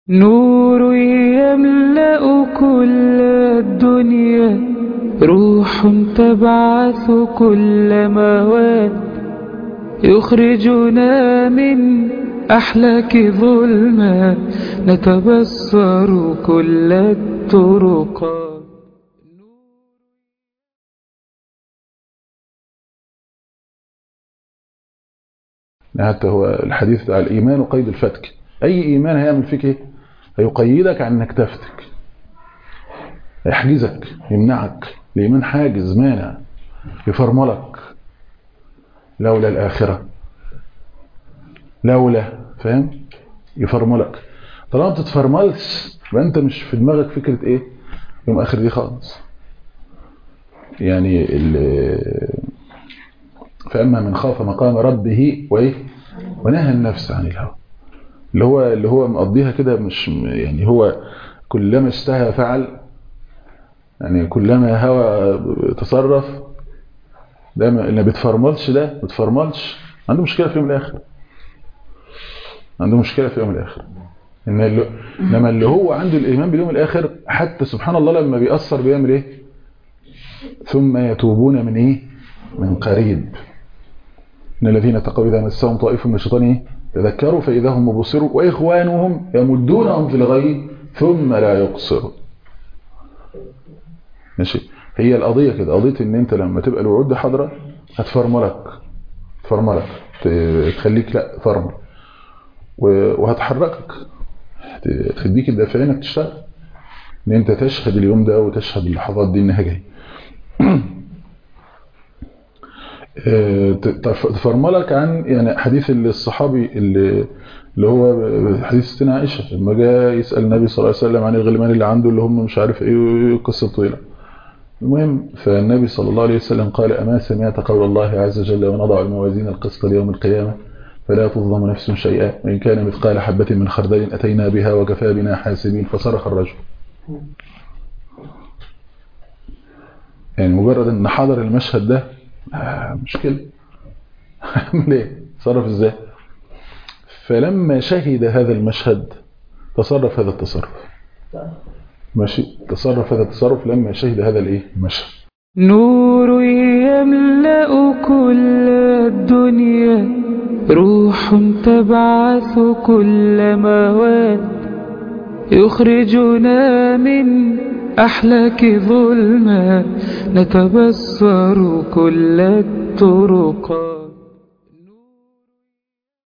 نور يملأ كل الدنيا روح تبعث كل مواد يخرجنا من أحلاك ظلمات نتبصر كل الطرقات حتى هو الحديث بتاع الإيمان وقيد الفتك أي إيمان هيعمل فيك إيه؟ هيقيدك عن إنك تفتك يحجزك يمنعك الإيمان حاجز مانع يفرملك لولا الآخرة لولا فاهم يفرملك طالما بتتفرملش يبقى أنت مش في دماغك فكرة إيه يوم آخر دي خالص يعني فأما من خاف مقام ربه وإيه ونهى النفس عن الهوى اللي هو اللي هو مقضيها كده مش يعني هو كلما اشتهى فعل يعني كلما هوى تصرف ده اللي بيتفرملش ده ما بيتفرملش عنده مشكله في يوم الاخر عنده مشكله في يوم الاخر ان اللي لما اللي هو عنده الايمان باليوم الاخر حتى سبحان الله لما بيأثر بيعمل ايه ثم يتوبون من ايه من قريب ان الذين اتقوا اذا مسهم طائف من الشيطان ايه تذكروا فاذا هم مبصرون واخوانهم يمدونهم في الغي ثم لا يقصرون ماشي هي القضيه كده قضيه ان انت لما تبقى الوعود دي حاضره هتفرملك تفرملك تخليك لا فرمل وهتحركك تديك الدافع انك تشتغل ان انت تشهد اليوم ده وتشهد اللحظات دي انها جايه تفرملك عن يعني حديث الصحابي اللي اللي هو حديث ستنا عائشه لما جاء يسال النبي صلى الله عليه وسلم عن الغلمان اللي عنده اللي هم مش عارف ايه قصه طويله المهم فالنبي صلى الله عليه وسلم قال اما سمعت قول الله عز وجل ونضع الموازين القسط ليوم القيامه فلا تظلم نفس شيئا وان كان مثقال حبه من خردل اتينا بها وكفى بنا حاسبين فصرخ الرجل يعني مجرد ان حضر المشهد ده آه مشكله اعمل ايه تصرف ازاي فلما شهد هذا المشهد تصرف هذا التصرف ماشي تصرف هذا التصرف لما شهد هذا الايه المشهد نور يملأ كل الدنيا روح تبعث كل مواد يخرجنا من أحلاك ظلمات نتبصر كل الطرقات